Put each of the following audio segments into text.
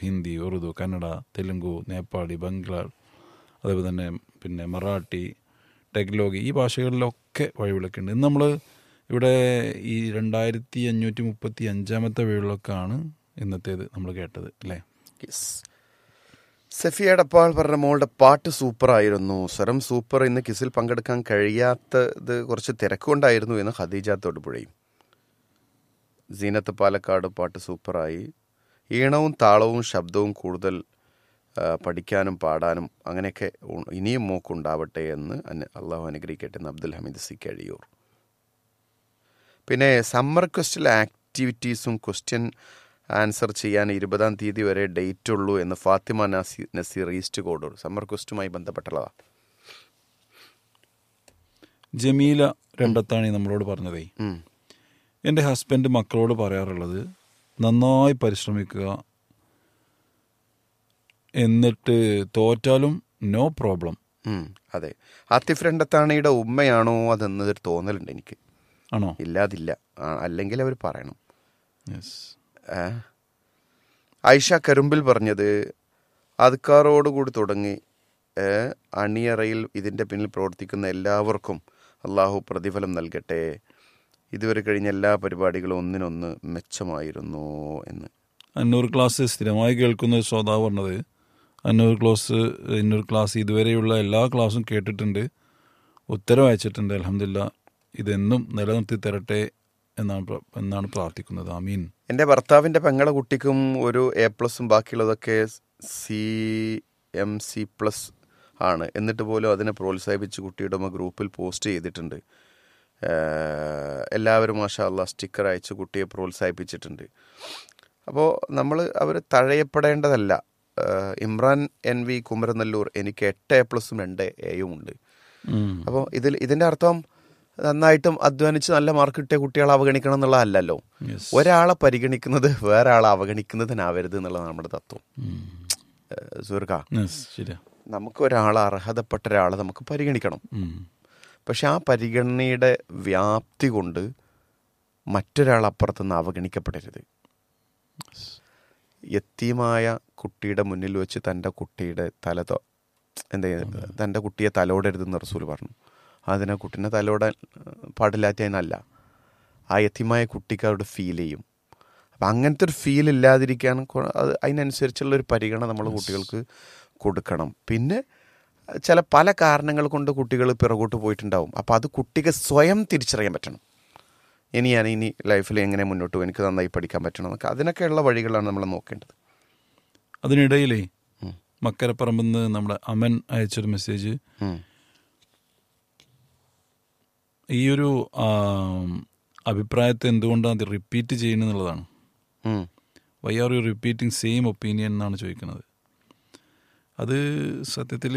ഹിന്ദി ഉറുദു കന്നഡ തെലുങ്കു നേപ്പാളി ബംഗ്ലാൾ അതേപോലെ തന്നെ പിന്നെ മറാഠി ടെഗ്ലോഗ് ഈ ഭാഷകളിലൊക്കെ വഴിവിളക്കുണ്ട് ഇന്ന് നമ്മൾ ഇവിടെ ഈ രണ്ടായിരത്തി അഞ്ഞൂറ്റി മുപ്പത്തി അഞ്ചാമത്തെ വഴിവിളക്കാണ് ഇന്നത്തേത് നമ്മൾ കേട്ടത് അല്ലേ യെസ് സഫിയയുടെ അപ്പോൾ പറഞ്ഞ മോളുടെ പാട്ട് സൂപ്പറായിരുന്നു സ്വരം സൂപ്പർ ഇന്ന് കിസിൽ പങ്കെടുക്കാൻ കഴിയാത്തത് കുറച്ച് തിരക്കുകൊണ്ടായിരുന്നു എന്ന് ഖദീജ തൊടുപുഴയും സീനത്ത് പാലക്കാട് പാട്ട് സൂപ്പറായി ഈണവും താളവും ശബ്ദവും കൂടുതൽ ആ, പഠിക്കാനും പാടാനും അങ്ങനെയൊക്കെ ഉ- ഇനിയും മോക്കുണ്ടാവട്ടെ എന്ന് അന്ന- അള്ളാഹു അനുഗ്രഹിക്കട്ടെ എന്ന് അബ്ദുൽ ഹമീദ് സി കഴിയൂർ പിന്നെ സമ്മർ ക്വസ്റ്റിൽ ആക്ടിവിറ്റീസും ക്വസ്റ്റ്യൻ ആൻസർ ചെയ്യാൻ ഇരുപതാം തീയതി വരെ ഡേറ്റ് ഉള്ളൂ എന്ന് ഫാത്തിമ നസീർ നസീർ ഈസ്റ്റ് കോഡൂർ സമ്മർ ക്വസ്റ്റുമായി ബന്ധപ്പെട്ടുള്ളതാ ജമീല രണ്ടത്താണ് നമ്മളോട് പറഞ്ഞതേ ഉം. എൻ്റെ ഹസ്ബൻഡ് മക്കളോട് പറയാറുള്ളത് നന്നായി പരിശ്രമിക്കുക എന്നിട്ട് തോറ്റാലും നോ പ്രോബ്ലം ഉം, അതെ ആത്തിഫ് രണ്ടത്താണിയുടെ ഉമ്മയാണോ അതെന്നൊരു തോന്നലുണ്ട് എനിക്ക് ആണോ ഇല്ലാതില്ല ആ, അല്ലെങ്കിൽ അവർ പറയണം യെസ് ഏ? ഐഷ കരുമ്പിൽ പറഞ്ഞത് അതുക്കാറോടുകൂടി തുടങ്ങി ഏ, അണിയറയിൽ ഇതിൻ്റെ പിന്നിൽ പ്രവർത്തിക്കുന്ന എല്ലാവർക്കും അള്ളാഹു പ്രതിഫലം നൽകട്ടെ ഇതുവരെ കഴിഞ്ഞ എല്ലാ പരിപാടികളും ഒന്നിനൊന്ന് മെച്ചമായിരുന്നു എന്ന് അന്നൂർ ക്ലാസ് സ്ഥിരമായി കേൾക്കുന്ന ഒരു ശ്രോതാവ് പറഞ്ഞത് അന്നൂർ ക്ലാസ് അന്നൂർ ക്ലാസ് ഇതുവരെയുള്ള എല്ലാ ക്ലാസ്സും കേട്ടിട്ടുണ്ട് ഉത്തരം അയച്ചിട്ടുണ്ട് അലഹമില്ല ഇതെന്നും നിലനിർത്തി തരട്ടെ എന്നാണ് പ്ര- എന്നാണ് പ്രാർത്ഥിക്കുന്നത് ആമീൻ എൻ്റെ ഭർത്താവിൻ്റെ പെങ്ങളെ കുട്ടിക്കും ഒരു എ പ്ലസും ബാക്കിയുള്ളതൊക്കെ സി എം സി പ്ലസ് ആണ് എന്നിട്ട് പോലും അതിനെ പ്രോത്സാഹിപ്പിച്ച് കുട്ടിയുടെ ഉമ്മ ഗ്രൂപ്പിൽ പോസ്റ്റ് ചെയ്തിട്ടുണ്ട് ഏഹ് എല്ലാവരും മാഷാ അള്ളാ സ്റ്റിക്കർ അയച്ച് കുട്ടിയെ പ്രോത്സാഹിപ്പിച്ചിട്ടുണ്ട് അപ്പോൾ നമ്മൾ അവർ തഴയപ്പെടേണ്ടതല്ല ഏഹ് ഇമ്രാൻ എൻ വി കുമരനെല്ലൂർ എനിക്ക് എട്ട് എ പ്ലസും രണ്ട് എയും ഉണ്ട് ഉം. അപ്പോൾ ഇതിൽ ഇതിൻ്റെ അർത്ഥം നന്നായിട്ടും അധ്വാനിച്ച് നല്ല മാർക്ക് കിട്ടിയ കുട്ടികളെ അവഗണിക്കണം എന്നുള്ളതല്ലല്ലോ Yes. ഒരാളെ പരിഗണിക്കുന്നത് വേറെ ആളെ അവഗണിക്കുന്നതിനാവരുത് എന്നുള്ളതാണ് നമ്മുടെ തത്വം ഉം. സുഹൃക്ക Yes, ശരിയാ നമുക്ക് ഒരാളെ അർഹതപ്പെട്ട ഒരാളെ നമുക്ക് പരിഗണിക്കണം ഉം. പക്ഷെ ആ പരിഗണനയുടെ വ്യാപ്തി കൊണ്ട് മറ്റൊരാൾ അപ്പുറത്തുനിന്ന് അവഗണിക്കപ്പെടരുത് യത്തീമായ കുട്ടിയുടെ മുന്നിൽ വെച്ച് തൻ്റെ കുട്ടിയുടെ തല തൊ- എന്താ തൻ്റെ കുട്ടിയെ തലോടരുതെന്ന് റസൂൽ പറഞ്ഞു അതിനെ കുട്ടീനെ തലോടാൻ ഏഹ്, പാടില്ലാത്തതിനല്ല ആ യത്തീമായ കുട്ടിക്ക് അവിടെ ഫീൽ ചെയ്യും അപ്പം അങ്ങനത്തെ ഒരു ഫീൽ ഇല്ലാതിരിക്കാൻ കൊ- അത് അതിനനുസരിച്ചുള്ള ഒരു പരിഗണന നമ്മൾ കുട്ടികൾക്ക് കൊടുക്കണം പിന്നെ ചില പല കാരണങ്ങൾ കൊണ്ട് കുട്ടികൾ പിറകോട്ട് പോയിട്ടുണ്ടാവും അപ്പോൾ അത് കുട്ടിക്ക് സ്വയം തിരിച്ചറിയാൻ പറ്റണം ഇനി ഞാൻ ഇനി ലൈഫിൽ എങ്ങനെ മുന്നോട്ട് പോകും എനിക്ക് നന്നായി പഠിക്കാൻ പറ്റണം എന്നൊക്കെ അതിനൊക്കെയുള്ള വഴികളാണ് നമ്മൾ നോക്കേണ്ടത് അതിനിടയിലേ ഉം. മക്കരപ്പറമ്പിൽ നിന്ന് നമ്മുടെ അമൻ അയച്ചൊരു മെസ്സേജ് ഉം. ഈ ഒരു ആം, അഭിപ്രായത്തെ എന്തുകൊണ്ടാണ് അത് റിപ്പീറ്റ് ചെയ്യുന്നതെന്നുള്ളതാണ് ഉം. Why are you repeating same opinion എന്നാണ് ചോദിക്കുന്നത് അത് സത്യത്തിൽ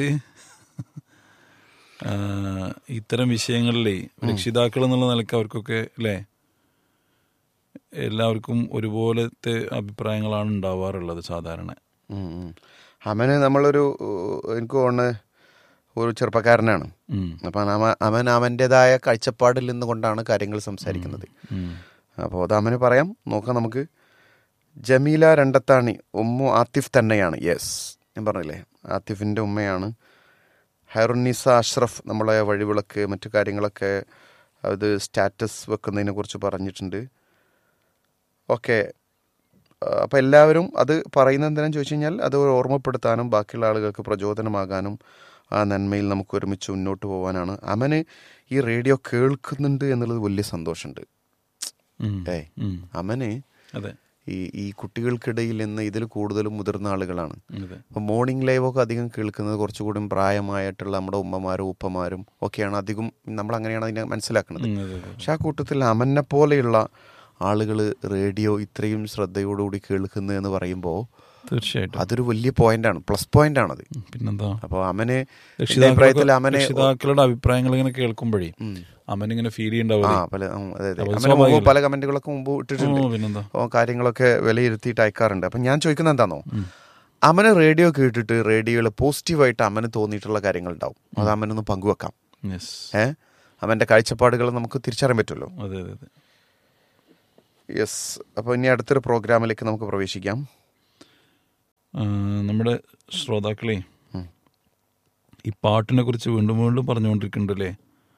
ഇത്തരം വിഷയങ്ങളിലെ രക്ഷിതാക്കൾ എന്നുള്ള നിലക്ക് അവർക്കൊക്കെ അല്ലേ എല്ലാവർക്കും ഒരുപോലത്തെ അഭിപ്രായങ്ങളാണ് ഉണ്ടാവാറുള്ളത് സാധാരണ ഉം. ഉം. അവന് നമ്മളൊരു ഏഹ്, എനിക്ക് തോന്നുന്നു ഒരു ചെറുപ്പക്കാരനാണ് ഉം. അപ്പം അവൻ അവൻ അവൻ്റെതായ കാഴ്ചപ്പാടിൽ നിന്നുകൊണ്ടാണ് കാര്യങ്ങൾ സംസാരിക്കുന്നത് ഉം. അപ്പോൾ അത് അവന് പറയാം നോക്കാം നമുക്ക് ജമീല രണ്ടത്താണി ഉമ്മു ആത്തിഫ് തന്നെയാണ് യെസ് ഞാൻ പറഞ്ഞില്ലേ ആത്തിഫിൻ്റെ ഉമ്മയാണ് ഹൈറുന്നീസ അഷ്റഫ് നമ്മളെ വഴിവിളക്ക് മറ്റു കാര്യങ്ങളൊക്കെ അത് സ്റ്റാറ്റസ് വെക്കുന്നതിനെ കുറിച്ച് പറഞ്ഞിട്ടുണ്ട് ഓക്കെ അപ്പോൾ എല്ലാവരും അത് പറയുന്നത് എന്തിനാന്ന് ചോദിച്ചു കഴിഞ്ഞാൽ അത് ഓർമ്മപ്പെടുത്താനും ബാക്കിയുള്ള ആളുകൾക്ക് പ്രചോദനമാകാനും ആ നന്മയിൽ നമുക്ക് ഒരുമിച്ച് മുന്നോട്ട് പോകാനാണ് അവന് ഈ റേഡിയോ കേൾക്കുന്നുണ്ട് എന്നുള്ളത് വലിയ സന്തോഷമുണ്ട് ഉം. ഏയ് ഉം. അവന് അതെ ഈ ഈ കുട്ടികൾക്കിടയിൽ നിന്ന് ഇതിൽ കൂടുതലും മുതിർന്ന ആളുകളാണ് അതെ അപ്പോൾ മോർണിംഗ് ലൈവൊക്കെ അധികം കേൾക്കുന്നത് കുറച്ചുകൂടി പ്രായമായിട്ടുള്ള നമ്മുടെ ഉമ്മമാരും ഉപ്പമാരും ഒക്കെയാണ് അധികം നമ്മൾ അങ്ങനെയാണ് അതിനെ മനസ്സിലാക്കുന്നത് ഉം, അതെ, അതെ. പക്ഷെ ആ കൂട്ടത്തിൽ അമന്നെ പോലെയുള്ള ആളുകൾ റേഡിയോ ഇത്രയും ശ്രദ്ധയോടുകൂടി കേൾക്കുന്നത് എന്ന് പറയുമ്പോൾ തീർച്ചയായിട്ടും അതൊരു വലിയ പോയിന്റാണ് പ്ലസ് പോയിന്റ് ആണത് ഉം, പിന്നെന്താ അപ്പോൾ അമന് എൻ്റെ രക്ഷിതാക്കളൊക്കെ- അഭിപ്രായത്തിൽ അമനെ രക്ഷിതാക്കളുടെ അഭിപ്രായങ്ങൾ ഇങ്ങനെ കേൾക്കുമ്പോഴേ ഉം. അവൻ ഇങ്ങനെ ഫീൽ ആ ചെയ്യണ്ടാവില്ലേ പല ഉം, അതെ അതെ അപ്പോൾ അമന് മുമ്പ് സ്വാഭാവികം. പല കമന്റുകളൊക്കെ മുമ്പ് ഇട്ടിട്ടുണ്ട് ഓ, പിന്നെന്താ അപ്പോൾ കാര്യങ്ങളൊക്കെ വിലയിരുത്തിയിട്ട് അയക്കാറുണ്ട് അപ്പം ഞാൻ ചോദിക്കുന്നത് എന്താണോ അമന് റേഡിയോ കേട്ടിട്ട് റേഡിയോയിൽ പോസിറ്റീവായിട്ട് അമന് തോന്നിയിട്ടുള്ള കാര്യങ്ങൾ ഉണ്ടാവും അത് അമനൊന്ന് പങ്കുവെക്കാം യെസ് ഏ അവൻ്റെ കാഴ്ചപ്പാടുകൾ നമുക്ക് തിരിച്ചറിയാൻ പറ്റുമല്ലോ അതെ അതെ അതെ യെസ് അപ്പോൾ ഇനി അടുത്തൊരു പ്രോഗ്രാമിലേക്ക് നമുക്ക് പ്രവേശിക്കാം ആ, നമ്മുടെ ശ്രോതാക്കളെ ഉം. ഈ പാട്ടിനെ കുറിച്ച് വീണ്ടും വീണ്ടും പറഞ്ഞുകൊണ്ടിരിക്കുന്നുണ്ടല്ലേ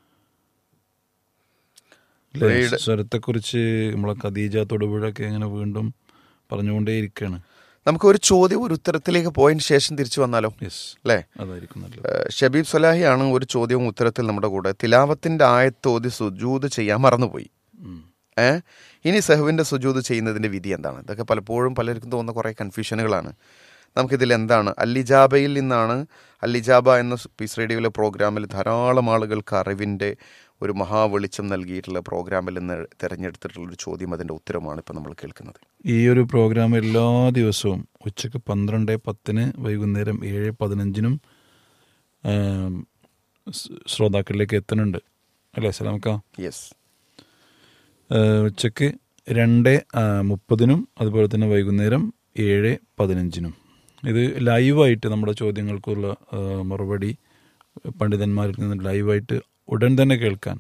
അല്ലേ? റീഡ്. സ്വരത്തെക്കുറിച്ച് നമ്മളെ ഖദീജ തൊടുപുഴയൊക്കെ ഇങ്ങനെ വീണ്ടും പറഞ്ഞുകൊണ്ടേയിരിക്കുകയാണ് നമുക്ക് ഒരു ചോദ്യം ഒരു ഉത്തരത്തിലേക്ക് പോയതിന് ശേഷം തിരിച്ചു വന്നാലോ യെസ് അല്ലേ അതായിരിക്കും നല്ലത് ഏഹ് ഷബീബ് സലാഹിയാണ് ഒരു ചോദ്യവും ഉത്തരത്തിൽ നമ്മുടെ കൂടെ തിലാവത്തിന്റെ ആയത്തോതി സുജൂത് ചെയ്യാൻ മറന്നുപോയി ഉം. ഏ ഇനി സെഹുവിന്റെ സുജൂത് ചെയ്യുന്നതിന്റെ വിധി എന്താണ് ഇതൊക്കെ പലപ്പോഴും പലർക്കും തോന്നുന്ന കുറേ കൺഫ്യൂഷനുകളാണ് നമുക്കിതിൽ എന്താണ് അല്ലിജാബയിൽ നിന്നാണ് അല്ലിജാബ എന്ന പീസ് റേഡിയോയിലെ പ്രോഗ്രാമിൽ ധാരാളം ആളുകൾക്ക് അറിവിൻ്റെ ഒരു മഹാവെളിച്ചം നൽകിയിട്ടുള്ള പ്രോഗ്രാമിൽ നിന്ന് തിരഞ്ഞെടുത്തിട്ടുള്ള ഒരു ചോദ്യം അതിൻ്റെ ഉത്തരമാണ് ഇപ്പം നമ്മൾ കേൾക്കുന്നത് ഈ ഒരു പ്രോഗ്രാം എല്ലാ ദിവസവും ഉച്ചക്ക് പന്ത്രണ്ട് പത്തിന് വൈകുന്നേരം ഏഴ് പതിനഞ്ചിനും ആം, സ് ശ്രോതാക്കളിലേക്ക് എത്തുന്നുണ്ട് അല്ലേ സലാമക്ക യെസ് ഏഹ് ഉച്ചക്ക് രണ്ട് ആ, മുപ്പതിനും അതുപോലെ തന്നെ വൈകുന്നേരം ഏഴ് പതിനഞ്ചിനും ഇത് ലൈവായിട്ട് നമ്മുടെ ചോദ്യങ്ങൾക്കുള്ള ആ, മറുപടി പണ്ഡിതന്മാരിൽ നിന്ന് ലൈവായിട്ട് ഉടൻ തന്നെ കേൾക്കാൻ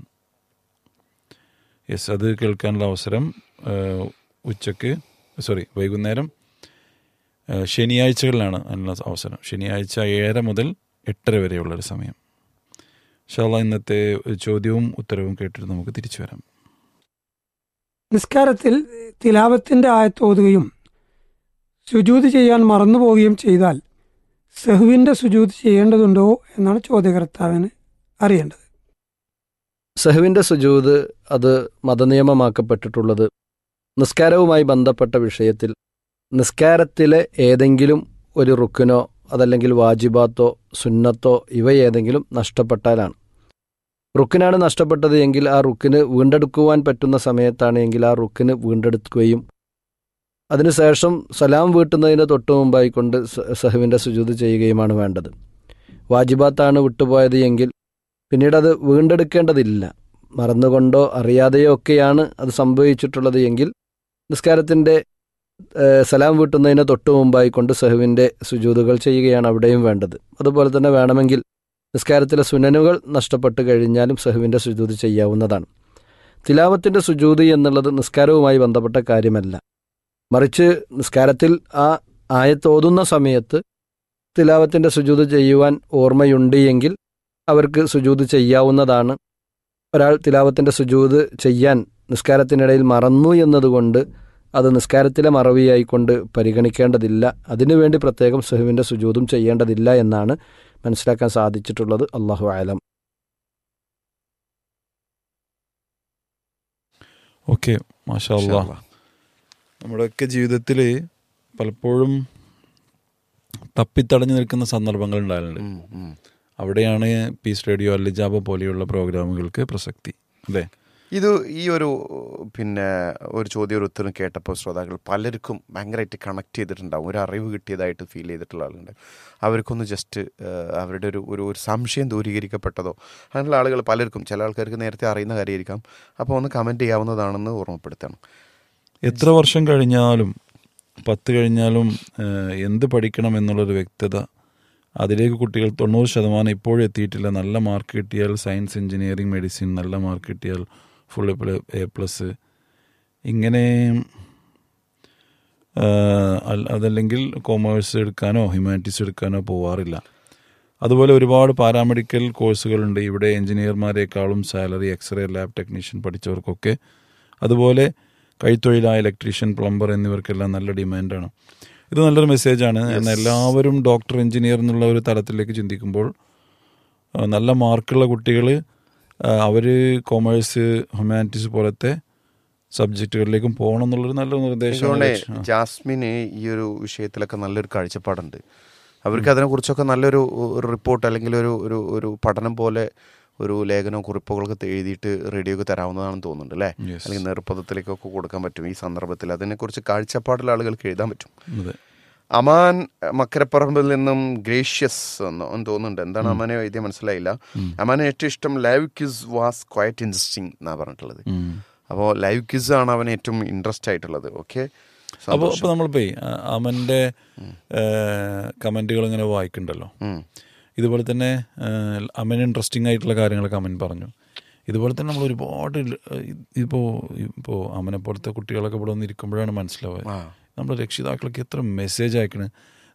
യെസ് അത് കേൾക്കാനുള്ള അവസരം ആ, ഉച്ചക്ക് സോറി വൈകുന്നേരം ആ, ശനിയാഴ്ചകളിലാണ് അതിനുള്ള അവസരം ശനിയാഴ്ച ഏഴര മുതൽ എട്ടര വരെയുള്ളൊരു സമയം ഇൻഷാല്ലാ ഇന്നത്തെ ചോദ്യവും ഉത്തരവും കേട്ടിട്ട് നമുക്ക് തിരിച്ചു വരാം നിസ്കാരത്തിൽ തിലാവത്തിന്റെ ആയത്തോതുകയും സുജൂത് ചെയ്യാൻ മറന്നുപോവുകയും ചെയ്താൽ സെഹുവിന്റെ സുജൂത് ചെയ്യേണ്ടതുണ്ടോ എന്നാണ് ചോദ്യകർത്താവിന് അറിയേണ്ടത് സഹുവിൻ്റെ സുജൂത് അത് മതനിയമമാക്കപ്പെട്ടിട്ടുള്ളത് നിസ്കാരവുമായി ബന്ധപ്പെട്ട വിഷയത്തിൽ നിസ്കാരത്തിലെ ഏതെങ്കിലും ഒരു റുക്കിനോ അതല്ലെങ്കിൽ വാജിബാത്തോ സുന്നത്തോ ഇവ ഏതെങ്കിലും നഷ്ടപ്പെട്ടാലാണ് റുക്കിനാണ് നഷ്ടപ്പെട്ടത് എങ്കിൽ ആ റുക്കിന് വീണ്ടെടുക്കുവാൻ പറ്റുന്ന സമയത്താണ് എങ്കിൽ ആ റുക്കിന് വീണ്ടെടുക്കുകയും അതിനുശേഷം സലാം വീട്ടുന്നതിന് തൊട്ടു മുമ്പായിക്കൊണ്ട് സഹുവിൻ്റെ സുജൂത് ചെയ്യുകയുമാണ് വേണ്ടത് വാജിബാത്താണ് വിട്ടുപോയത് എങ്കിൽ പിന്നീട് അത് വീണ്ടെടുക്കേണ്ടതില്ല മറന്നുകൊണ്ടോ അറിയാതെയോ ഒക്കെയാണ് അത് സംഭവിച്ചിട്ടുള്ളത് എങ്കിൽ നിസ്കാരത്തിൻ്റെ ഏഹ്, സലാം വീട്ടുന്നതിന് തൊട്ടു മുമ്പായി കൊണ്ട് സഹുവിൻ്റെ സുജൂതുകൾ ചെയ്യുകയാണ് അവിടെയും വേണ്ടത് അതുപോലെ തന്നെ വേണമെങ്കിൽ നിസ്കാരത്തിലെ സുനനുകൾ നഷ്ടപ്പെട്ട് കഴിഞ്ഞാലും സഹുവിൻ്റെ സുജൂത് ചെയ്യാവുന്നതാണ് തിലാവത്തിൻ്റെ സുജൂത് എന്നുള്ളത് നിസ്കാരവുമായി ബന്ധപ്പെട്ട കാര്യമല്ല മറിച്ച് നിസ്കാരത്തിൽ ആ ആയത്തോതുന്ന സമയത്ത് തിലാവത്തിൻ്റെ സുജൂത് ചെയ്യുവാൻ ഓർമ്മയുണ്ട് എങ്കിൽ അവർക്ക് സുജൂത് ചെയ്യാവുന്നതാണ് ഒരാൾ തിലാവത്തിൻ്റെ സുജൂത് ചെയ്യാൻ നിസ്കാരത്തിനിടയിൽ മറന്നു എന്നതുകൊണ്ട് അത് നിസ്കാരത്തിലെ മറവിയായിക്കൊണ്ട് പരിഗണിക്കേണ്ടതില്ല അതിനുവേണ്ടി പ്രത്യേകം സുഹുവിൻ്റെ സുജൂതും ചെയ്യേണ്ടതില്ല എന്നാണ് മനസ്സിലാക്കാൻ സാധിച്ചിട്ടുള്ളത് അള്ളാഹു ആലം ഓക്കെ മാഷാ അല്ലാ നമ്മുടെയൊക്കെ ജീവിതത്തിൽ പലപ്പോഴും തപ്പിത്തടഞ്ഞു നിൽക്കുന്ന സന്ദർഭങ്ങൾ ഉണ്ടാകലുണ്ട് ഉം, ഉം. അവിടെയാണ് പീസ് റേഡിയോ അല്ലിജാബ പോലെയുള്ള പ്രോഗ്രാമുകൾക്ക് പ്രസക്തി അല്ലേ ഇത് ഈ ഒരു പിന്നെ ഒരു ചോദ്യം ഒരു ഉത്തരം കേട്ടപ്പോൾ ശ്രോതാക്കൾ പലർക്കും ഭയങ്കരമായിട്ട് കണക്ട് ചെയ്തിട്ടുണ്ടാവും ഒരു അറിവ് കിട്ടിയതായിട്ട് ഫീൽ ചെയ്തിട്ടുള്ള ആളുണ്ട് അവർക്കൊന്ന് ജസ്റ്റ് അവരുടെ ഒരു ഒരു ഒരു സംശയം ദൂരീകരിക്കപ്പെട്ടതോ അങ്ങനെയുള്ള ആളുകൾ പലർക്കും ചില ആൾക്കാർക്ക് നേരത്തെ അറിയുന്ന കാര്യമായിരിക്കാം അപ്പോൾ ഒന്ന് കമൻറ്റ് ചെയ്യാവുന്നതാണെന്ന് ഓർമ്മപ്പെടുത്തണം എത്ര വർഷം കഴിഞ്ഞാലും പത്ത് കഴിഞ്ഞാലും ഏഹ്, എന്ത് പഠിക്കണം എന്നുള്ളൊരു വ്യക്തത അതിലേക്ക് കുട്ടികൾ തൊണ്ണൂറ് ശതമാനം ഇപ്പോഴും എത്തിയിട്ടില്ല നല്ല മാർക്ക് കിട്ടിയാൽ സയൻസ് എഞ്ചിനീയറിംഗ് മെഡിസിൻ നല്ല മാർക്ക് കിട്ടിയാൽ ഫുൾ എ പ്ലസ് ഇങ്ങനെ ഏഹ്, അൽ- അതല്ലെങ്കിൽ കോമേഴ്സ് എടുക്കാനോ ഹ്യൂമാനിറ്റീസ് എടുക്കാനോ പോവാറില്ല അതുപോലെ ഒരുപാട് പാരാമെഡിക്കൽ കോഴ്സുകളുണ്ട് ഇവിടെ എഞ്ചിനീയർമാരെക്കാളും സാലറി എക്സ്റേ ലാബ് ടെക്നീഷ്യൻ പഠിച്ചവർക്കൊക്കെ അതുപോലെ കൈത്തൊഴിലായ ഇലക്ട്രീഷ്യൻ പ്ലംബർ എന്നിവർക്കെല്ലാം നല്ല ഡിമാൻഡാണ് ഇത് നല്ലൊരു മെസ്സേജാണ് എന്നാൽ എല്ലാവരും ഡോക്ടർ എഞ്ചിനീയർ എന്നുള്ള ഒരു തലത്തിലേക്ക് ചിന്തിക്കുമ്പോൾ ആ, നല്ല മാർക്കുള്ള കുട്ടികൾ അവർ കൊമേഴ്സ് ഹ്യൂമാനിറ്റീസ് പോലത്തെ സബ്ജക്റ്റുകളിലേക്കും പോകണം എന്നുള്ളൊരു നല്ലൊരു നിർദ്ദേശമാണ് എനിക്കൊണ്ടേ ജാസ്മിന് ഈ ഒരു വിഷയത്തിലൊക്കെ നല്ലൊരു കാഴ്ചപ്പാടുണ്ട് അവർക്ക് അതിനെക്കുറിച്ചൊക്കെ നല്ലൊരു ഒരു റിപ്പോർട്ട് അല്ലെങ്കിൽ ഒരു ഒരു ഒരു പഠനം പോലെ ഒരു ലേഖനവും കുറിപ്പുകളൊക്കെ എഴുതിയിട്ട് റേഡിയോക്ക് തരാവുന്നതാണെന്ന് തോന്നുന്നുണ്ട് അല്ലേ Yes. അല്ലെങ്കിൽ നേർപ്പദത്തിലേക്കൊക്കെ കൊടുക്കാൻ പറ്റും ഈ സന്ദർഭത്തിൽ അതിനെക്കുറിച്ച് കാഴ്ചപ്പാടുള്ള ആളുകൾക്ക് എഴുതാൻ പറ്റും അതെ അമാൻ മക്കരപ്പറമ്പിൽ നിന്നും ഗ്രേഷ്യസ് എന്നോ എന്ന് തോന്നുന്നുണ്ട് എന്താണ് അമാനെ എഴുതിയ മനസ്സിലായില്ല അമാനെ ഏറ്റവും ഇഷ്ടം live quiz was quite interesting എന്നാ പറഞ്ഞിട്ടുള്ളത് ഉം. അപ്പോൾ ലൈവ് ക്യൂസ് ആണ് അവന് ഏറ്റവും ഇൻട്രസ്റ്റ് ആയിട്ടുള്ളത് ഓക്കെ അപ്പോൾ അപ്പോൾ നമ്മളിപ്പോ അമൻ്റെ കമൻറ്റുകൾ ഇങ്ങനെ വായിക്കണ്ടല്ലോ ഇതുപോലെ തന്നെ അമൻ ഇൻട്രസ്റ്റിംഗ് ആയിട്ടുള്ള കാര്യങ്ങളൊക്കെ അമൻ പറഞ്ഞു ഇതുപോലെ തന്നെ നമ്മൾ ഒരുപാട് ഇപ്പോൾ ഇപ്പോൾ അമനെ പോലത്തെ കുട്ടികളൊക്കെ ഇവിടെ വന്നിരിക്കുമ്പോഴാണ് മനസ്സിലാവുക നമ്മുടെ രക്ഷിതാക്കളൊക്കെ എത്ര മെസ്സേജ് അയക്കണ്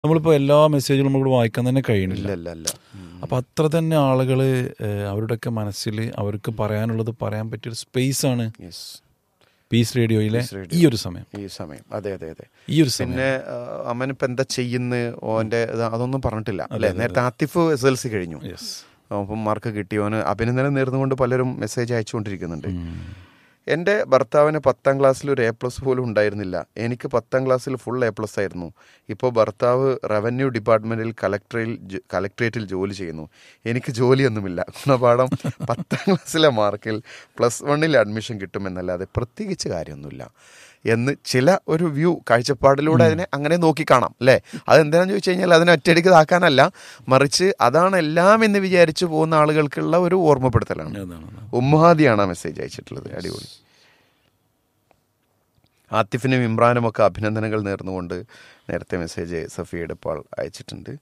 നമ്മളിപ്പോൾ എല്ലാ മെസ്സേജുകളും നമുക്ക് വായിക്കാൻ തന്നെ ഇല്ല കഴിയണില്ല ഇല്ല ഇല്ല ഉം. അപ്പം അത്ര തന്നെ ആളുകൾ അവരുടെയൊക്കെ മനസ്സിൽ അവർക്ക് പറയാനുള്ളത് പറയാൻ പറ്റിയൊരു സ്പേസ് ആണ് Yes. പീസ് റേഡിയോയിലെ പീസ് റേഡിയോ. ഈ ഒരു സമയം ഈ സമയം അതെ അതെ അതെ ഈ ഒരു സമയം പിന്നെ അമ്മനിപ്പോ എന്താ ചെയ്യുന്നു ഓന്റെ ഇത് അതൊന്നും പറഞ്ഞിട്ടില്ല അല്ലെ അതെ, നേരത്തെ ആത്തിഫ് എസ് എൽ സി കഴിഞ്ഞു യെസ് അപ്പം മാർക്ക് കിട്ടിയോന് അഭിനന്ദനം നേർന്നുകൊണ്ട് പലരും മെസ്സേജ് അയച്ചുകൊണ്ടിരിക്കുന്നുണ്ട് എൻ്റെ ഭർത്താവിന് പത്താം ക്ലാസ്സിൽ ഒരു എ പ്ലസ് പോലും ഉണ്ടായിരുന്നില്ല എനിക്ക് പത്താം ക്ലാസ്സിൽ ഫുൾ എ പ്ലസ് ആയിരുന്നു ഇപ്പോൾ ഭർത്താവ് റവന്യൂ ഡിപ്പാർട്ട്മെന്റിൽ കലക്ടറിൽ ജോ- കലക്ട്രേറ്റിൽ ജോലി ചെയ്യുന്നു എനിക്ക് ജോലിയൊന്നുമില്ല ഗുണപാഠം പത്താം ക്ലാസ്സിലെ മാർക്കിൽ പ്ലസ് വണ്ണിൽ അഡ്മിഷൻ കിട്ടുമെന്നല്ലാതെ പ്രത്യേകിച്ച് കാര്യമൊന്നുമില്ല എന്ന് ചില ഒരു വ്യൂ കാഴ്ചപ്പാടിലൂടെ അതിനെ അങ്ങനെ നോക്കി കാണാം അല്ലേ അതെന്താണെന്ന് ചോദിച്ചു കഴിഞ്ഞാൽ അതിനെ ഒറ്റയടിക്ക് ഇതാക്കാനല്ല മറിച്ച് അതാണ് എല്ലാം എന്ന് വിചാരിച്ചു പോകുന്ന ആളുകൾക്കുള്ള ഒരു ഓർമ്മപ്പെടുത്തലാണ് അതാണ് അതാണ്. ഉമ്മാദിയാണ് ആ മെസ്സേജ് അയച്ചിട്ടുള്ളത് അടിപൊളി ആത്തിഫിനും ഇമ്രാനും ഒക്കെ അഭിനന്ദനങ്ങൾ നേർന്നുകൊണ്ട് നേരത്തെ മെസ്സേജ് സഫിയുടെ ഇപ്പോൾ അയച്ചിട്ടുണ്ട്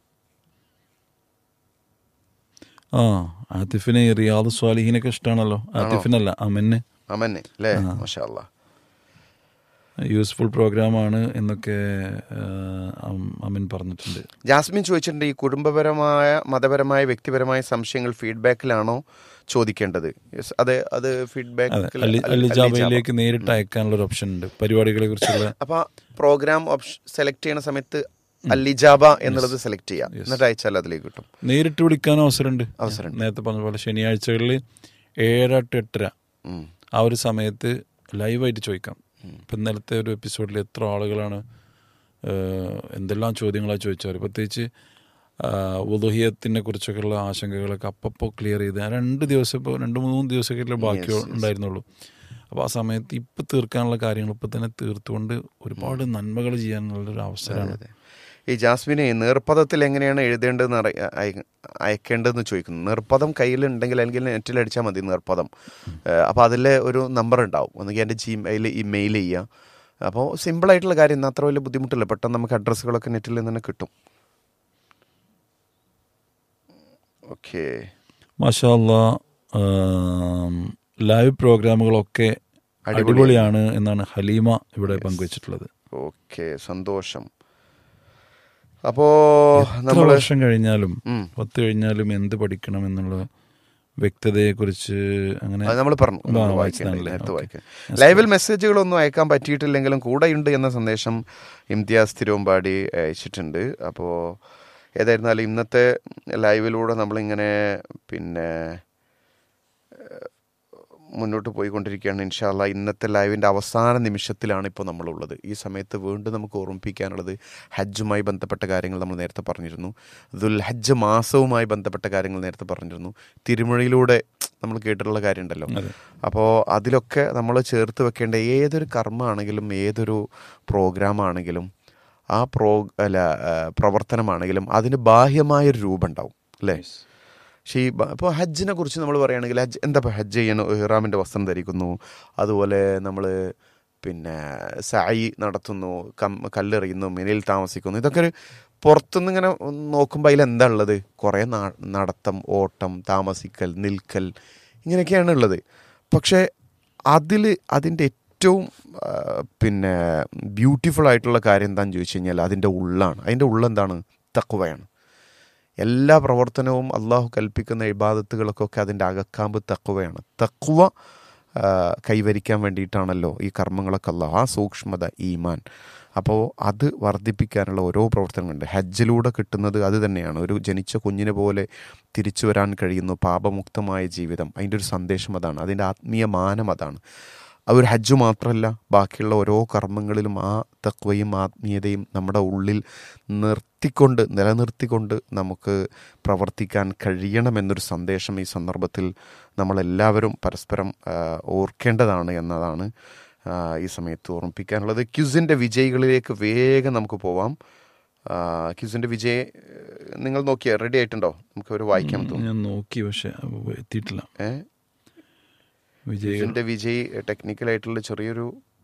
ആ ആതിഫിനെ റിയാദ് സ്വാലിഹിനൊക്കെ ഇഷ്ടമാണല്ലോ ആതിഫിനല്ല അമന് അമന്നെ അല്ലേ മാഷാ അല്ലാ യൂസ്ഫുൾ പ്രോഗ്രാമാണ് എന്നൊക്കെ ആ, അം- അമിൻ പറഞ്ഞിട്ടുണ്ട് ജാസ്മിൻ ചോദിച്ചിട്ടുണ്ട് ഈ കുടുംബപരമായ മതപരമായ വ്യക്തിപരമായ സംശയങ്ങൾ ഫീഡ്ബാക്കിലാണോ ചോദിക്കേണ്ടത് Yes, അതെ അത് അതെ ഫീഡ്ബാക്കിൽ അലി അലിജാബയിലേക്ക് നേരിട്ട് അയക്കാനുള്ള ഒരു ഓപ്ഷൻ ഉണ്ട് പരിപാടികളെ കുറിച്ചുള്ള അപ്പൊ പ്രോഗ്രാം ഓപ്ഷൻ സെലക്ട് ചെയ്യുന്ന സമയത്ത് അല്ലിജാബ എന്നുള്ളത് സെലക്ട് ചെയ്യാം എന്നിട്ട് അയച്ചാൽ അതിലേക്ക് കിട്ടും നേരിട്ട് വിളിക്കാനും അവസരമുണ്ട് അവസരമുണ്ട്. നേരത്തെ പറഞ്ഞ പോലെ ശനിയാഴ്ചകളിൽ ഏഴര ടു എട്ടര ഉം. ആ ഒരു സമയത്ത് ലൈവായിട്ട് ചോദിക്കാം ഇപ്പം ഇന്നലത്തെ ഒരു എപ്പിസോഡിൽ എത്ര ആളുകളാണ് ഏഹ്, എന്തെല്ലാം ചോദ്യങ്ങളാണ് ചോദിച്ചവർ പ്രത്യേകിച്ച് ഉദഹിയത്തിനെ കുറിച്ചൊക്കെയുള്ള ആശങ്കകളൊക്കെ അപ്പപ്പോൾ ക്ലിയർ ചെയ്ത് ആ രണ്ട് ദിവസം ഇപ്പോൾ രണ്ട് മൂന്ന് ദിവസമൊക്കെ ബാക്കി ഉണ്ടായിരുന്നുള്ളൂ അപ്പോൾ ആ സമയത്ത് ഇപ്പം തീർക്കാനുള്ള കാര്യങ്ങൾ ഇപ്പം തന്നെ തീർത്തുകൊണ്ട് ഒരുപാട് നന്മകൾ ചെയ്യാനുള്ളൊരു അവസരമാണ് അതെ. ഈ ജാസ്മിനെ നേർപ്പദത്തിൽ എങ്ങനെയാണ് എഴുതേണ്ടതെന്ന് അറി- അയ- അയക്കേണ്ടതെന്ന് ചോദിക്കുന്നു നേർപ്പദം കയ്യിലുണ്ടെങ്കിൽ അല്ലെങ്കിൽ നെറ്റിൽ അടിച്ചാൽ മതി നേർപ്പദം അപ്പോൾ അതിൽ ഒരു നമ്പർ ഉണ്ടാവും ഒന്നുകിൽ എൻ്റെ ജിമെയിൽ ഇമെയിൽ ചെയ്യുക അപ്പോൾ സിമ്പിളായിട്ടുള്ള കാര്യം ഇന്ന് അത്ര വലിയ ബുദ്ധിമുട്ടില്ല പെട്ടെന്ന് നമുക്ക് അഡ്രസ്സുകളൊക്കെ നെറ്റിൽ നിന്ന് തന്നെ കിട്ടും ഓക്കെ മാഷാല്ല ലൈവ് പ്രോഗ്രാമുകളൊക്കെ അടിപൊളി. അടിപൊളിയാണ് എന്നാണ് ഹലീമ ഇവിടെ പങ്കുവച്ചിട്ടുള്ളത് ഓക്കെ സന്തോഷം അപ്പോ എത്ര നമ്മൾ വർഷം കഴിഞ്ഞാലും പത്ത് കഴിഞ്ഞാലും എന്ത് പഠിക്കണം എന്നുള്ള വ്യക്തതയെ കുറിച്ച് അങ്ങനെ അത് നമ്മൾ പറഞ്ഞു ആ, നമ്മൾ വായിച്ചതാണല്ലേ? വായിക്കണ്ടേ? നേരത്തെ ഓക്കേ. വായിക്കാം ലൈവിൽ മെസ്സേജുകളൊന്നും അയക്കാൻ പറ്റിയിട്ടില്ലെങ്കിലും കൂടെയുണ്ട് എന്ന സന്ദേശം ഇംതിയാസ് തിരുവമ്പാടി അയച്ചിട്ടുണ്ട് അപ്പോൾ ഏതായിരുന്നാലും ഇന്നത്തെ ലൈവിലൂടെ നമ്മളിങ്ങനെ പിന്നെ ഏഹ്, മുന്നോട്ട് പോയിക്കൊണ്ടിരിക്കുകയാണ് ഇൻഷാല്ല ഇന്നത്തെ ലൈവിൻ്റെ അവസാന നിമിഷത്തിലാണ് ഇപ്പോൾ നമ്മളുള്ളത് ഈ സമയത്ത് വീണ്ടും നമുക്ക് ഓർമ്മിപ്പിക്കാനുള്ളത് ഹജ്ജുമായി ബന്ധപ്പെട്ട കാര്യങ്ങൾ നമ്മൾ നേരത്തെ പറഞ്ഞിരുന്നു ദുൽ ഹജ്ജ് മാസവുമായി ബന്ധപ്പെട്ട കാര്യങ്ങൾ നേരത്തെ പറഞ്ഞിരുന്നു തിരുമൊഴിയിലൂടെ നമ്മൾ കേട്ടിട്ടുള്ള കാര്യമുണ്ടല്ലോ അതെ. അപ്പോൾ അതിലൊക്കെ നമ്മൾ ചേർത്ത് വെക്കേണ്ട ഏതൊരു കർമ്മമാണെങ്കിലും ഏതൊരു പ്രോഗ്രാം ആണെങ്കിലും ആ പ്രോ അല്ല ആ, പ്രവർത്തനമാണെങ്കിലും അതിന് ബാഹ്യമായൊരു രൂപം ഉണ്ടാവും അല്ലേ പക്ഷേ ഈ ഇപ്പോൾ ഹജ്ജിനെ കുറിച്ച് നമ്മൾ പറയുകയാണെങ്കിൽ ഹജ്ജ് എന്താ ഇപ്പോൾ ഹജ്ജ് ചെയ്യണം ഇഹ്റാമിൻ്റെ വസ്ത്രം ധരിക്കുന്നു അതുപോലെ നമ്മൾ പിന്നെ സായി നടത്തുന്നു കം കല്ലെറിയുന്നു മിനിൽ താമസിക്കുന്നു ഇതൊക്കെ ഒരു പുറത്തുനിന്ന് ഇങ്ങനെ നോക്കുമ്പോൾ അതിൽ എന്താ ഉള്ളത് കുറേ നാ- നടത്തം ഓട്ടം താമസിക്കൽ നിൽക്കൽ ഇങ്ങനെയൊക്കെയാണ് ഉള്ളത് പക്ഷേ അതിൽ അതിൻ്റെ ഏറ്റവും ആ, പിന്നെ ബ്യൂട്ടിഫുൾ ആയിട്ടുള്ള കാര്യം എന്താണെന്ന് ചോദിച്ചു കഴിഞ്ഞാൽ അതിൻ്റെ ഉള്ളാണ് അതിൻ്റെ ഉള്ളെന്താണ് തക്കുവയാണ് എല്ലാ പ്രവർത്തനവും അള്ളാഹു കൽപ്പിക്കുന്ന ഇബാദത്തുകൾക്കൊക്കെ അതിൻ്റെ അകക്കാമ്പ് തക്കുവയാണ് തക്കുവ ആ, കൈവരിക്കാൻ വേണ്ടിയിട്ടാണല്ലോ ഈ കർമ്മങ്ങളൊക്കെ അള്ളാഹു ആ സൂക്ഷ്മത ഈമാൻ അപ്പോൾ അത് വർദ്ധിപ്പിക്കാനുള്ള ഓരോ പ്രവർത്തനങ്ങളുണ്ട് ഹജ്ജിലൂടെ കിട്ടുന്നത് അത് തന്നെയാണ് ഒരു ജനിച്ച കുഞ്ഞിനെ പോലെ തിരിച്ചു വരാൻ കഴിയുന്നു പാപമുക്തമായ ജീവിതം അതിൻ്റെ ഒരു സന്ദേശം അതാണ് അതിൻ്റെ ആത്മീയ മാനം അതാണ് ആ ഒരു ഹജ്ജ് മാത്രമല്ല ബാക്കിയുള്ള ഓരോ കർമ്മങ്ങളിലും ആ തക്വയും ആത്മീയതയും നമ്മുടെ ഉള്ളിൽ നിർത്തിക്കൊണ്ട് നിലനിർത്തിക്കൊണ്ട് നമുക്ക് പ്രവർത്തിക്കാൻ കഴിയണമെന്നൊരു സന്ദേശം ഈ സന്ദർഭത്തിൽ നമ്മളെല്ലാവരും പരസ്പരം ആ, ഓർക്കേണ്ടതാണ് എന്നതാണ് ആ, ഈ സമയത്ത് ഓർമ്മിപ്പിക്കാനുള്ളത് ക്യുസിൻ്റെ വിജയികളിലേക്ക് വേഗം നമുക്ക് പോവാം ആ, ക്യുസിൻ്റെ വിജയ് നിങ്ങൾ നോക്കിയാ റെഡി ആയിട്ടുണ്ടോ നമുക്ക് ഒരു വായിക്കാൻ തോന്നുന്നു ഞാൻ നോക്കി പക്ഷെ എത്തിയിട്ടില്ല ഏഹ് വിജയികൾ ഇതിന്റെ വിജയ് ടെക്നിക്കലായിട്ടുള്ള ചെറിയൊരു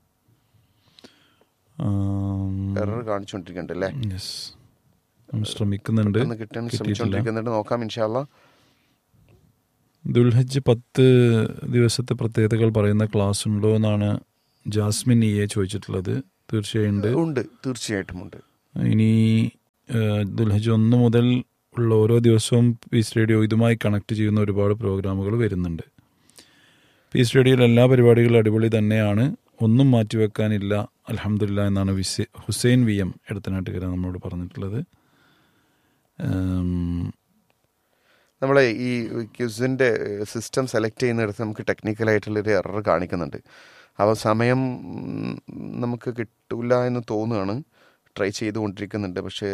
എറർ കാണിച്ചുകൊണ്ടിരിക്കുന്നുണ്ട് അല്ലേ യെസ് ശ്രമിക്കുന്നുണ്ട് ഒന്ന് കിട്ടാൻ കിട്ടിയിട്ടില്ല ശ്രമിച്ചുകൊണ്ടിരിക്കുന്നുണ്ട് നോക്കാം ഇൻഷാല്ല ദുൽഹജ്ജ് പത്ത് ദിവസത്തെ പ്രത്യേകതകൾ പറയുന്ന ക്ലാസ് ഉണ്ടോ എന്നാണ് ജാസ്മിൻ ഇയെ ചോദിച്ചിട്ടുള്ളത് തീർച്ചയായും ഉണ്ട് ഉണ്ട് തീർച്ചയായിട്ടും ഉണ്ട് ഇനി ദുൽഹജ് ഒന്ന് മുതൽ ഉള്ള ഓരോ ദിവസവും പീസ് റേഡിയോ ഇതുമായി കണക്ട് ചെയ്യുന്ന ഒരുപാട് പ്രോഗ്രാമുകൾ വരുന്നുണ്ട് പീസ് റേഡിയോയിൽ എല്ലാ പരിപാടികളും അടിപൊളി തന്നെയാണ് ഒന്നും മാറ്റിവെക്കാനില്ല അലഹമില്ല എന്നാണ് വിസെ ഹുസൈൻ വി എം എടത്തനാട്ടുകര നമ്മളോട് പറഞ്ഞിട്ടുള്ളത് ഉം, നമ്മൾ ഈ ക്യൂസിൻ്റെ സിസ്റ്റം സെലക്ട് ചെയ്യുന്നിടത്ത് നമുക്ക് ടെക്നിക്കലായിട്ടുള്ളൊരു എറർ കാണിക്കുന്നുണ്ട് അപ്പോൾ സമയം ഉം, നമുക്ക് കിട്ടില്ല എന്ന് തോന്നുകയാണ് ട്രൈ ചെയ്തുകൊണ്ടിരിക്കുന്നുണ്ട് പക്ഷേ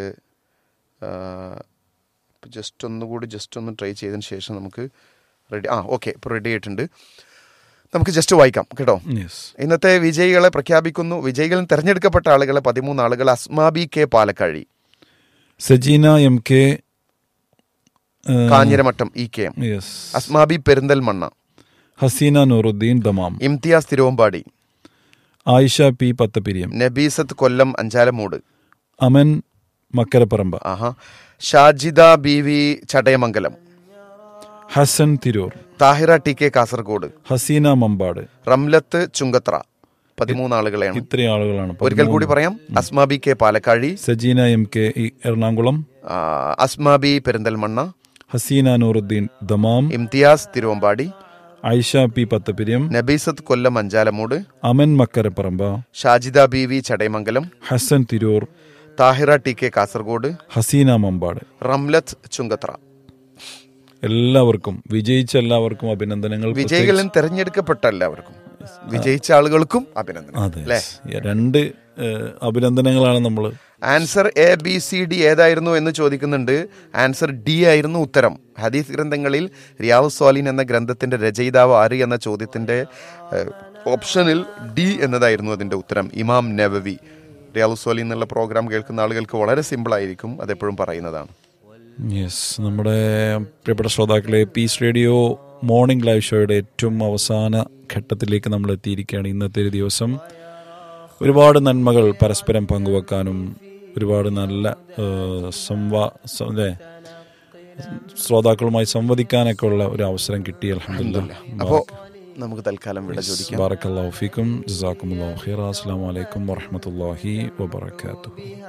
ജസ്റ്റ് ഒന്നുകൂടി ജസ്റ്റ് ഒന്ന് ട്രൈ ചെയ്തതിന് ശേഷം നമുക്ക് റെഡി ആ ഓക്കെ ഇപ്പോൾ റെഡി ആയിട്ടുണ്ട് നമുക്ക് ജസ്റ്റ് വായിക്കാം കേട്ടോ yes. ഇന്നത്തെ വിജയികളെ പ്രഖ്യാപിക്കുന്നു വിജയികളിൽ തിരഞ്ഞെടുക്കപ്പെട്ട ആളുകളെ പതിമൂന്ന് ആളുകൾ Asmabi K Palakkazhi Sajeena M K ഏഹ്, Kanjiramattom E K M yes. Asmabi Perinthalmanna Haseena Nooruddeen Dammam Imthiyas Thiruvambadi Ayisha P Pathapiriyam Nabeesath Kollam Anchalamood Aman Makkaraparamba ആഹാ Shajida B V Chadayamangalam Hasan Tirur Thahira T K Kasaragod Haseena Mampad Ramlath Chungathara പതിമൂന്ന് ആളുകളെയാണ് ഇത്രയും ആളുകളാണ് ഒരിക്കൽ കൂടി പറയാം Asmabi K Palakkazhi Sajeena M K E Ernakulam ആ, Asmabi Perinthalmanna Haseena Nooruddeen Dammam Imthiyas Thiruvambadi Ayisha P Pathapiriyam Nabeesath Kollam Anchalamood Aman Makkaraparamba Shajida B V Chadayamangalam Hasan Tirur Thahira T K Kasaragod Haseena Mampad Ramlath Chungathara എല്ലാവർക്കും വിജയിച്ച എല്ലാവർക്കും അഭിനന്ദനങ്ങൾ വിജയികളിൽ തിരഞ്ഞെടുക്കപ്പെട്ട എല്ലാവർക്കും വിജയിച്ച ആളുകൾക്കും അഭിനന്ദനം അതെ അല്ലേ രണ്ട് ഏഹ്, അഭിനന്ദനങ്ങളാണ് നമ്മൾ answer A B C D ഏതായിരുന്നു എന്ന് ചോദിക്കുന്നുണ്ട് ആൻസർ ഡി ആയിരുന്നു ഉത്തരം ഹദീസ് ഗ്രന്ഥങ്ങളിൽ റിയാവ് സ്വാലിൻ എന്ന ഗ്രന്ഥത്തിന്റെ രചയിതാവ് ആര് എന്ന ചോദ്യത്തിന്റെ ഏഹ്, ഓപ്ഷനിൽ ഡി എന്നതായിരുന്നു അതിന്റെ ഉത്തരം ഇമാം നവവി റിയാവ് സ്വാലിൻ എന്നുള്ള പ്രോഗ്രാം കേൾക്കുന്ന ആളുകൾക്ക് വളരെ സിമ്പിൾ ആയിരിക്കും അതെപ്പോഴും പറയുന്നതാണ് യെസ് നമ്മുടെ പ്രിയപ്പെട്ട ശ്രോതാക്കളെ പീസ് റേഡിയോ മോർണിംഗ് ലൈവ് ഷോയുടെ ഏറ്റവും അവസാന ഘട്ടത്തിലേക്ക് നമ്മൾ എത്തിയിരിക്കുകയാണ് ഇന്നത്തെ ഒരു ദിവസം ഒരുപാട് നന്മകൾ പരസ്പരം പങ്കുവെക്കാനും ഒരുപാട് നല്ല ഏഹ്, സംവാ സം- അല്ലേ? ശ്രോതാക്കളുമായി സംവദിക്കാനൊക്കെ ഉള്ള ഒരു അവസരം കിട്ടി അലഹമില്ല അപ്പോ നമുക്ക് തൽക്കാലം വിട ചോദിക്കാം ബാറക്കല്ലാഹു ഫീക്കും ജസാക്കുമുല്ലാഹു ഖൈറ അസ്സലാമു അലൈക്കും വറഹ്മത്തുള്ളാഹി വബറകാതുഹു